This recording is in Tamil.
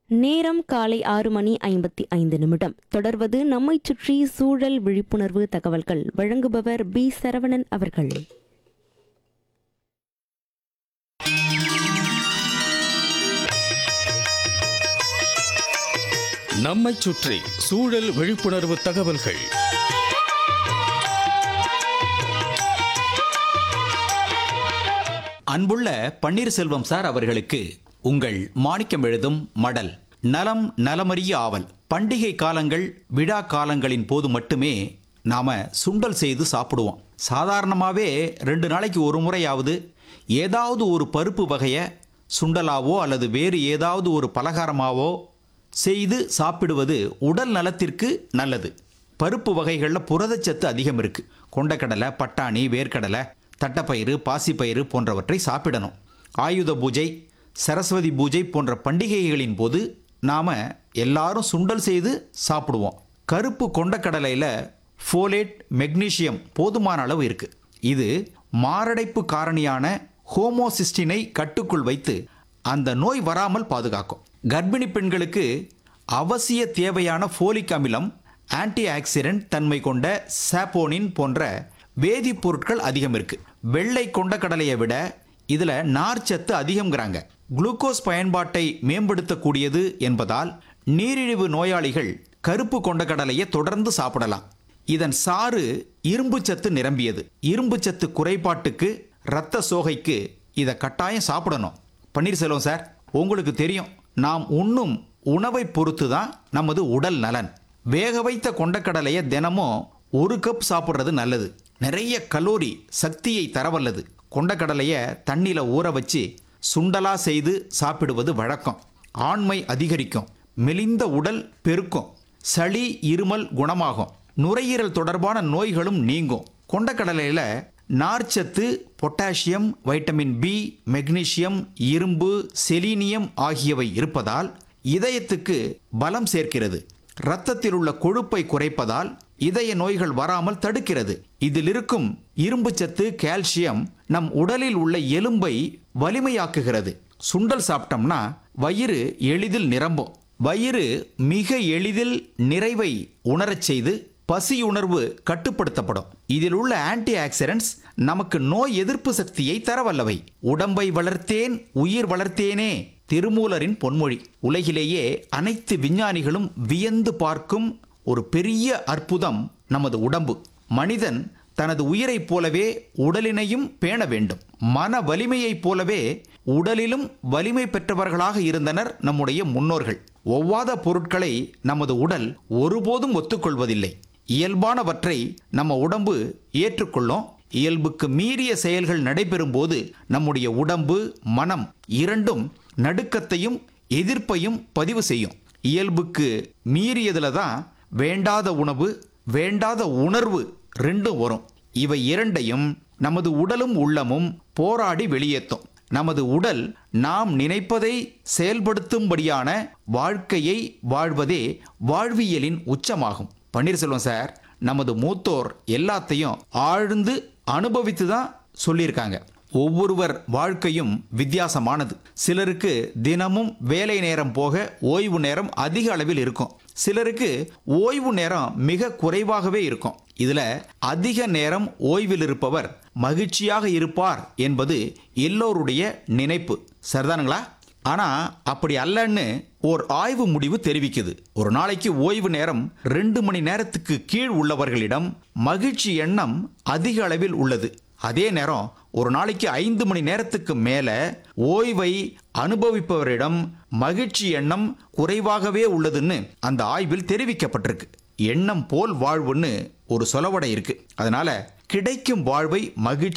நேரம் காலை ஆறு மணி ஐம்பத்தி ஐந்து நிமிடம் தொடர்வது நம்மைச் சுற்றி சூழல் விழிப்புணர்வு தகவல்கள் வழங்குபவர் பி சரவணன் அவர்கள் நம்மைச் சுற்றி சூழல் விழிப்புணர்வு தகவல்கள் அன்புள்ள பன்னீர்செல்வம் சார் அவர்களுக்கு உங்கள் மாணிக்கம் எழுதும் மடல் நலம் நலமறிய ஆவல் பண்டிகை காலங்கள் விழா காலங்களின் போது மட்டுமே நாம சுண்டல் செய்து சாப்பிடுவோம் சாதாரணமாகவே ரெண்டு நாளைக்கு ஒரு முறையாவது ஏதாவது ஒரு பருப்பு வகையை சுண்டலாவோ அல்லது வேறு ஏதாவது ஒரு பலகாரமாவோ செய்து சாப்பிடுவது உடல் நலத்திற்கு நல்லது பருப்பு வகைகளில் புரதச்சத்து அதிகம் இருக்கு கொண்டக்கடலை பட்டாணி வேர்க்கடலை தட்டப்பயிறு பாசிப்பயிறு போன்றவற்றை சாப்பிடணும் ஆயுத பூஜை சரஸ்வதி பூஜை போன்ற பண்டிகைகளின் போது நாம் எல்லாரும் சுண்டல் செய்து சாப்பிடுவோம் கருப்பு கொண்டக்கடலையில் ஃபோலேட் மெக்னீசியம் போதுமான அளவு இருக்கு இது மாரடைப்பு காரணியான ஹோமோசிஸ்டினை கட்டுக்குள் வைத்து அந்த நோய் வராமல் பாதுகாக்கும் கர்ப்பிணி பெண்களுக்கு அவசிய தேவையான ஃபோலிக் அமிலம் ஆன்டி ஆக்சிடென்ட் தன்மை கொண்ட சாப்போனின் போன்ற வேதிப்பொருட்கள் அதிகம் இருக்கு வெள்ளை கொண்ட கடலையை விட இதுல நார்ச்சத்து அதிகம்ங்கிறாங்க குளுக்கோஸ் பயன்பாட்டை மேம்படுத்தக்கூடியது என்பதால் நீரிழிவு நோயாளிகள் கருப்பு கொண்ட கடலையை தொடர்ந்து சாப்பிடலாம் இதன் சாறு இரும்புச்சத்து நிரம்பியது இரும்புச்சத்து குறைபாட்டுக்கு இரத்த சோகைக்கு இதை கட்டாயம் சாப்பிடணும் பன்னீர்செல்வம் சார் உங்களுக்கு தெரியும் நாம் உண்ணும் உணவை பொறுத்து தான் நமது உடல் நலன் வேக வைத்த கொண்டக்கடலையை தினமும் ஒரு கப் சாப்பிட்றது நல்லது நிறைய கலோரி சக்தியை தரவல்லது கொண்டக்கடலையை தண்ணியில் ஊற வச்சு சுண்டலா செய்து சாப்பிடுவது வழக்கம் ஆண்மை அதிகரிக்கும் மெலிந்த உடல் பெருக்கும் சளி இருமல் குணமாகும் நுரையீரல் தொடர்பான நோய்களும் நீங்கும் கொண்டக்கடலையில் நார்ச்சத்து பொட்டாசியம் வைட்டமின் பி மெக்னீசியம் இரும்பு செலீனியம் ஆகியவை இருப்பதால் இதயத்துக்கு பலம் சேர்க்கிறது இரத்தத்தில் உள்ள கொழுப்பை குறைப்பதால் இதய நோய்கள் வராமல் தடுக்கிறது இதில் இருக்கும் இரும்புச்சத்து கால்சியம் நம் உடலில் உள்ள எலும்பை வலிமையாக்குகிறது சுண்டல் சாப்பிட்டோம்னா வயிறு எளிதில் நிரம்பும் வயிறு மிக எளிதில் நிறைவை உணரச் செய்து பசியுணர்வு கட்டுப்படுத்தப்படும் இதில் உள்ள ஆன்டி ஆக்சிடென்ட்ஸ் நமக்கு நோய் எதிர்ப்பு சக்தியை தரவல்லவை உடம்பை வளர்த்தேன் உயிர் வளர்த்தேனே திருமூலரின் பொன்மொழி உலகிலேயே அனைத்து விஞ்ஞானிகளும் வியந்து பார்க்கும் ஒரு பெரிய அற்புதம் நமது உடம்பு மனிதன் தனது உயிரைப் போலவே உடலினையும் பேண வேண்டும் மன வலிமையைப் போலவே உடலிலும் வலிமை பெற்றவர்களாக இருந்தனர் நம்முடைய முன்னோர்கள் ஒவ்வாத பொருட்களை நமது உடல் ஒருபோதும் ஒத்துக்கொள்வதில்லை இயல்பானவற்றை நம்ம உடம்பு ஏற்றுக்கொள்ளும் இயல்புக்கு மீறிய செயல்கள் நடைபெறும் போது நம்முடைய உடம்பு மனம் இரண்டும் நடுக்கத்தையும் எதிர்ப்பையும் பதிவு செய்யும் இயல்புக்கு மீறியதுல தான் வேண்டாத உணவு வேண்டாத உணர்வு ரெண்டும் வரும் இவை இரண்டையும் நமது உடலும் உள்ளமும் போராடி வெளியேற்றும் நமது உடல் நாம் நினைப்பதை செயல்படுத்தும்படியான வாழ்க்கையை வாழ்வதே வாழ்வியலின் உச்சமாகும் பன்னீர்செல்வம் சார் நமது மூத்தோர் எல்லாத்தையும் ஆழ்ந்து அனுபவித்து தான் சொல்லியிருக்காங்க ஒவ்வொருவர் வாழ்க்கையும் வித்தியாசமானது சிலருக்கு தினமும் வேலை நேரம் போக ஓய்வு நேரம் அதிக அளவில் இருக்கும் சிலருக்கு ஓய்வு நேரம் மிக குறைவாகவே இருக்கும் இதுல அதிக நேரம் ஓய்வில் இருப்பவர் மகிழ்ச்சியாக இருப்பார் என்பது எல்லோருடைய நினைப்பு சரிதானுங்களா ஆனா அப்படி அல்லன்னு ஓர் ஆய்வு முடிவு தெரிவிக்குது ஒரு நாளைக்கு ஓய்வு நேரம் ரெண்டு மணி நேரத்துக்கு கீழ் உள்ளவர்களிடம் மகிழ்ச்சி எண்ணம் அதிக அளவில் உள்ளது அதே நேரம் ஒரு நாளைக்கு ஐந்து மணி நேரத்துக்கு மேல ஓய்வை அனுபவிப்பவரிடம் மகிழ்ச்சி எண்ணம் குறைவாகவே உள்ளதுன்னு அந்த ஆய்வில் தெரிவிக்கப்பட்டிருக்கு எண்ணம் போல் வாழ்வுன்னு ஒரு சொலவடை இருக்கு அதனால கிடைக்கும் வாழ்வை மகிழ்ச்சி